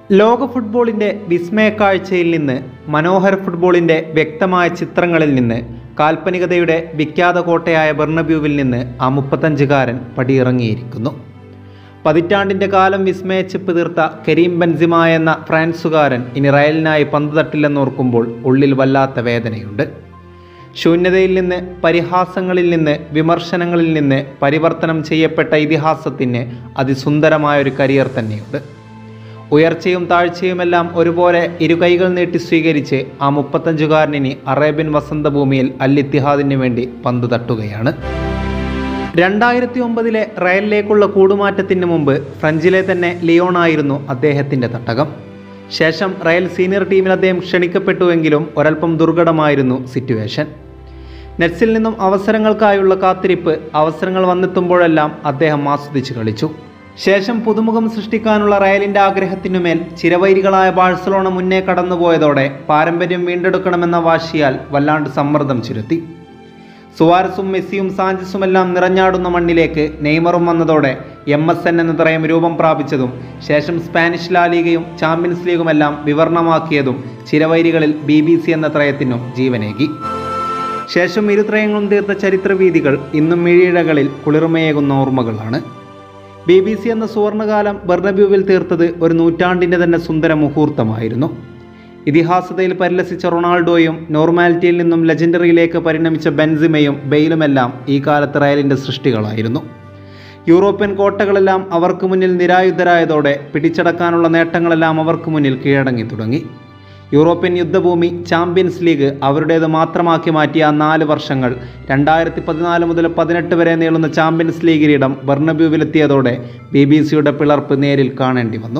ലോക ഫുട്ബോളിൻ്റെ വിസ്മയക്കാഴ്ചയിൽ നിന്ന് മനോഹര ഫുട്ബോളിൻ്റെ വ്യക്തമായ ചിത്രങ്ങളിൽ നിന്ന് കാൽപ്പനികതയുടെ വിഖ്യാത കോട്ടയായ ബെർണബ്യൂവിൽ നിന്ന് ആ മുപ്പത്തഞ്ചുകാരൻ പടിയിറങ്ങിയിരിക്കുന്നു പതിറ്റാണ്ടിൻ്റെ കാലം വിസ്മയിച്ചിപ്പ് തീർത്ത കരീം ബെൻസിമ എന്ന ഫ്രാൻസുകാരൻ ഇനി റയലിനായി പന്ത് തട്ടില്ലെന്നോർക്കുമ്പോൾ ഉള്ളിൽ വല്ലാത്ത വേദനയുണ്ട് ശൂന്യതയിൽ നിന്ന് പരിഹാസങ്ങളിൽ നിന്ന് വിമർശനങ്ങളിൽ നിന്ന് പരിവർത്തനം ചെയ്യപ്പെട്ട ഇതിഹാസത്തിന് അതിസുന്ദരമായൊരു കരിയർ തന്നെയുണ്ട് ഉയർച്ചയും താഴ്ചയുമെല്ലാം ഒരുപോലെ ഇരുകൈകൾ നീട്ടി സ്വീകരിച്ച് ആ മുപ്പത്തഞ്ചുകാരനിനി അറേബ്യൻ വസന്തഭൂമിയിൽ അൽ ഇത്തിഹാദിന് വേണ്ടി പന്ത് തട്ടുകയാണ് രണ്ടായിരത്തി ഒമ്പതിലെ റയലിലേക്കുള്ള കൂടുമാറ്റത്തിന് മുമ്പ് ഫ്രഞ്ചിലെ തന്നെ ലിയോണായിരുന്നു അദ്ദേഹത്തിൻ്റെ തട്ടകം ശേഷം റയൽ സീനിയർ ടീമിൽ അദ്ദേഹം ക്ഷണിക്കപ്പെട്ടുവെങ്കിലും ഒരൽപ്പം ദുർഘടമായിരുന്നു സിറ്റുവേഷൻ നെറ്റ്സിൽ നിന്നും അവസരങ്ങൾക്കായുള്ള കാത്തിരിപ്പ് അവസരങ്ങൾ വന്നെത്തുമ്പോഴെല്ലാം അദ്ദേഹം ആസ്വദിച്ച് കളിച്ചു ശേഷം പുതുമുഖം സൃഷ്ടിക്കാനുള്ള റയലിൻ്റെ ആഗ്രഹത്തിനുമേൽ ചിരവൈരികളായ ബാഴ്സലോണ മുന്നേ കടന്നുപോയതോടെ പാരമ്പര്യം വീണ്ടെടുക്കണമെന്ന വാശിയാൽ വല്ലാണ്ട് സമ്മർദ്ദം ചുരുത്തി സുവാരസും മെസ്സിയും സാഞ്ചസുമെല്ലാം നിറഞ്ഞാടുന്ന മണ്ണിലേക്ക് നെയ്മറും വന്നതോടെ എം എസ് എൻ എന്ന ത്രയം രൂപം പ്രാപിച്ചതും ശേഷം സ്പാനിഷ് ലാലിഗയും ചാമ്പ്യൻസ് ലീഗുമെല്ലാം വിവരണമാക്കിയതും ചിരവൈരികളിൽ ബി ബി സി എന്ന ത്രയത്തിനും ജീവനേകി ശേഷം ഇരുത്രയങ്ങളും തീർത്ത ചരിത്രവീതികൾ ഇന്നും മിഴിയിഴകളിൽ കുളിർമയേകുന്ന ഓർമ്മകളാണ് ബി ബി സി എന്ന സുവർണകാലം ബെർണബ്യൂവിൽ തീർത്തത് ഒരു നൂറ്റാണ്ടിൻ്റെ തന്നെ സുന്ദര മുഹൂർത്തമായിരുന്നു ഇതിഹാസതയിൽ പരിലസിച്ച റൊണാൾഡോയും നോർമാലിറ്റിയിൽ നിന്നും ലെജൻഡറിയിലേക്ക് പരിണമിച്ച ബെൻസിമയും ബെയിലുമെല്ലാം ഈ കാലത്ത് റയലിൻ്റെ സൃഷ്ടികളായിരുന്നു യൂറോപ്യൻ കോട്ടകളെല്ലാം അവർക്ക് മുന്നിൽ നിരായുധരായതോടെ പിടിച്ചടക്കാനുള്ള നേട്ടങ്ങളെല്ലാം അവർക്ക് മുന്നിൽ കീഴടങ്ങി തുടങ്ങി യൂറോപ്യൻ യുദ്ധഭൂമി ചാമ്പ്യൻസ് ലീഗ് അവരുടേത് മാത്രമാക്കി മാറ്റിയ ആ നാല് വർഷങ്ങൾ രണ്ടായിരത്തി പതിനാല് മുതൽ പതിനെട്ട് വരെ നീളുന്ന ചാമ്പ്യൻസ് ലീഗ് കിരീടം ബെർണബ്യൂവിലെത്തിയതോടെ ബി ബി സിയുടെ പിളർപ്പ് നേരിൽ കാണേണ്ടി വന്നു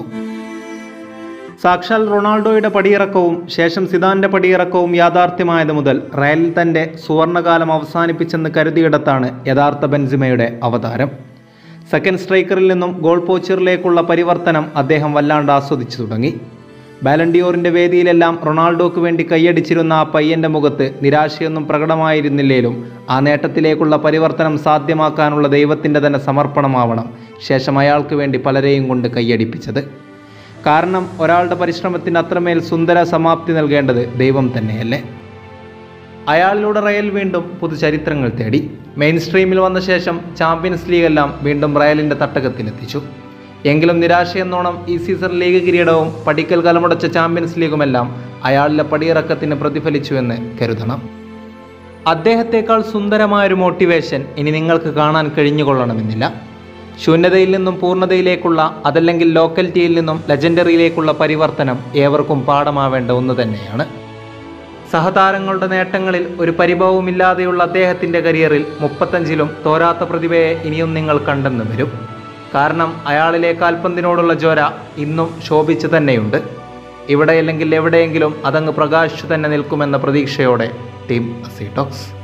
സാക്ഷാൽ റൊണാൾഡോയുടെ പടിയിറക്കവും ശേഷം സിദാന്റെ പടിയിറക്കവും യാഥാർത്ഥ്യമായത് മുതൽ റയലിൽ തൻ്റെ സുവർണകാലം അവസാനിപ്പിച്ചെന്ന് കരുതിയിടത്താണ് യഥാർത്ഥ ബെൻസിമയുടെ അവതാരം സെക്കൻഡ് സ്ട്രൈക്കറിൽ നിന്നും ഗോൾ പോച്ചറിലേക്കുള്ള പരിവർത്തനം അദ്ദേഹം വല്ലാണ്ട് ആസ്വദിച്ചു തുടങ്ങി ബാലൻഡിയോറിൻ്റെ വേദിയിലെല്ലാം റൊണാൾഡോക്ക് വേണ്ടി കൈയടിച്ചിരുന്ന ആ പയ്യൻ്റെ മുഖത്ത് നിരാശയൊന്നും പ്രകടമായിരുന്നില്ലേലും ആ നേട്ടത്തിലേക്കുള്ള പരിവർത്തനം സാധ്യമാക്കാനുള്ള ദൈവത്തിൻ്റെ തന്നെ സമർപ്പണമാവണം ശേഷം അയാൾക്ക് വേണ്ടി പലരെയും കൊണ്ട് കൈയടിപ്പിച്ചത് കാരണം ഒരാളുടെ പരിശ്രമത്തിന് അത്രമേൽ സുന്ദര സമാപ്തി നൽകേണ്ടത് ദൈവം തന്നെയല്ലേ അയാളിലൂടെ റയൽ വീണ്ടും പുതുചരിത്രങ്ങൾ തേടി മെയിൻ സ്ട്രീമിൽ വന്ന ശേഷം ചാമ്പ്യൻസ് ലീഗെല്ലാം വീണ്ടും റയലിൻ്റെ തട്ടകത്തിലെത്തിച്ചു എങ്കിലും നിരാശയെന്നോണം ഈ സീസൺ ലീഗ് കിരീടവും പടിക്കൽ കലമുടച്ച ചാമ്പ്യൻസ് ലീഗുമെല്ലാം അയാളുടെ പടിയിറക്കത്തിന് പ്രതിഫലിച്ചുവെന്ന് കരുതണം അദ്ദേഹത്തെക്കാൾ സുന്ദരമായൊരു മോട്ടിവേഷൻ ഇനി നിങ്ങൾക്ക് കാണാൻ കഴിഞ്ഞുകൊള്ളണമെന്നില്ല ശൂന്യതയിൽ നിന്നും പൂർണ്ണതയിലേക്കുള്ള അതല്ലെങ്കിൽ ലോക്കൽറ്റിയിൽ നിന്നും ലെജൻഡറിയിലേക്കുള്ള പരിവർത്തനം ഏവർക്കും പാഠമാവേണ്ട ഒന്ന് തന്നെയാണ് സഹതാരങ്ങളുടെ നേട്ടങ്ങളിൽ ഒരു പരിഭവമില്ലാതെയുള്ള അദ്ദേഹത്തിൻ്റെ കരിയറിൽ മുപ്പത്തഞ്ചിലും തോരാത്ത പ്രതിഭയെ ഇനിയും നിങ്ങൾ കണ്ടെന്ന് വരും കാരണം അയാളിലെ കാൽപന്തിനോടുള്ള ജ്വര ഇന്നും ശോഭിച്ചു തന്നെയുണ്ട് ഇവിടെയല്ലെങ്കിൽ എവിടെയെങ്കിലും അതങ്ങ് പ്രകാശിച്ചു തന്നെ നിൽക്കുമെന്ന പ്രതീക്ഷയോടെ ടീം അസി ടോക്സ്